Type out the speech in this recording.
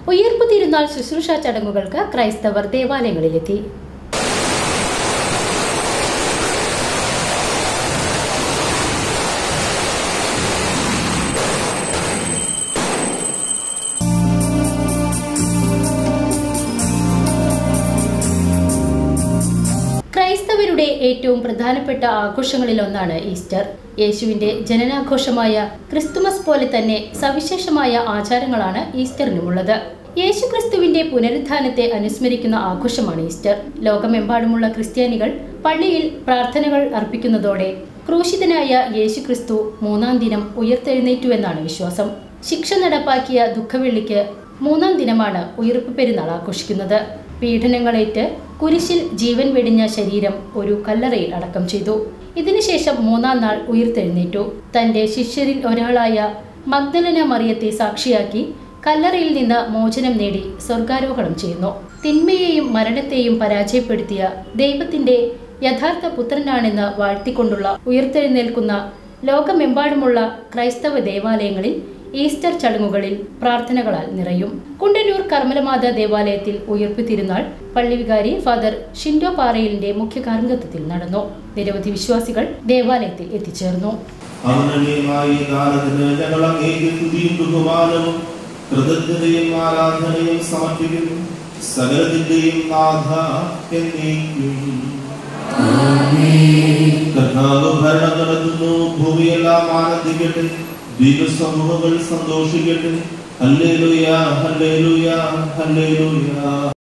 ഉയർപ്പ് തിരുനാൾ ശുശ്രൂഷ ചടങ്ങുകൾക്ക് ക്രൈസ്തവർ ദേവാലയങ്ങളിലെത്തി ക്രൈസ്തവരുടെ ഏറ്റവും പ്രധാനപ്പെട്ട ആഘോഷങ്ങളിലൊന്നാണ് ഈസ്റ്റർ യേശുവിന്റെ ജനനാഘോഷമായ ക്രിസ്തുമസ് പോലെ തന്നെ സവിശേഷമായ ആചാരങ്ങളാണ് ഈസ്റ്ററിനുമുള്ളത് യേശു ക്രിസ്തുവിന്റെ പുനരുത്ഥാനത്തെ അനുസ്മരിക്കുന്ന ആഘോഷമാണ് ഈസ്റ്റർ ലോകമെമ്പാടുമുള്ള ക്രിസ്ത്യാനികൾ പള്ളിയിൽ പ്രാർത്ഥനകൾ അർപ്പിക്കുന്നതോടെ ക്രൂശിതനായ യേശു ക്രിസ്തു മൂന്നാം ദിനം ഉയർത്തെഴുന്നേറ്റുവെന്നാണ് വിശ്വാസം ശിക്ഷ നടപ്പാക്കിയ ദുഃഖവെള്ളിക്ക് മൂന്നാം ദിനമാണ് ഉയർപ്പ് പെരുന്നാൾ ആഘോഷിക്കുന്നത് പീഡനങ്ങളേറ്റ് കുരിശിൽ ജീവൻ വെടിഞ്ഞ ശരീരം ഒരു കല്ലറയിൽ അടക്കം ചെയ്തു ഇതിനുശേഷം മൂന്നാം നാൾ ഉയർത്തെഴുന്നേറ്റു തന്റെ ശിഷ്യരിൽ ഒരാളായ മഗ്ദലന മറിയത്തെ സാക്ഷിയാക്കി കല്ലറയിൽ നിന്ന് മോചനം നേടി സ്വർഗാരോഹണം ചെയ്യുന്നു തിന്മയെയും മരണത്തെയും പരാജയപ്പെടുത്തിയ ദൈവത്തിന്റെ യഥാർത്ഥ പുത്രനാണെന്ന് വാഴ്ത്തിക്കൊണ്ടുള്ള ഉയർത്തെഴുന്നേൽക്കുന്ന ലോകമെമ്പാടുമുള്ള ക്രൈസ്തവ ദേവാലയങ്ങളിൽ ഈസ്റ്റർ ചടങ്ങുകളിൽ പ്രാർത്ഥനകളാൽ നിറയും കുണ്ടന്നൂർ കർമ്മലമാത ദേവാലയത്തിൽ ഉയർപ്പ് തിരുനാൾ പള്ളി വികാരി ഫാദർ ഷിൻഡോ പാറയിലിന്റെ മുഖ്യ കാർമ്മികത്വത്തിൽ നടന്നു നിരവധി വിശ്വാസികൾ ദേവാലയത്തിൽ എത്തിച്ചേർന്നു അവനീയമായി കാലത്തിന് ഞങ്ങൾ അങ്ങേക്ക് തുതിയും ബഹുമാനവും കൃതജ്ഞതയും ആരാധനയും സമർപ്പിക്കുന്നു സകലത്തിന്റെയും നാഥ എന്നേക്കും കർത്താവ് ഭരണം നടത്തുന്നു ഭൂമിയെല്ലാം ആനന്ദിക്കട്ടെ ദൈവസമൂഹങ്ങൾ സന്തോഷിക്കട്ടെ ഹല്ലേലൂയ ഹല്ലേലൂയ ഹല്ലേലൂയ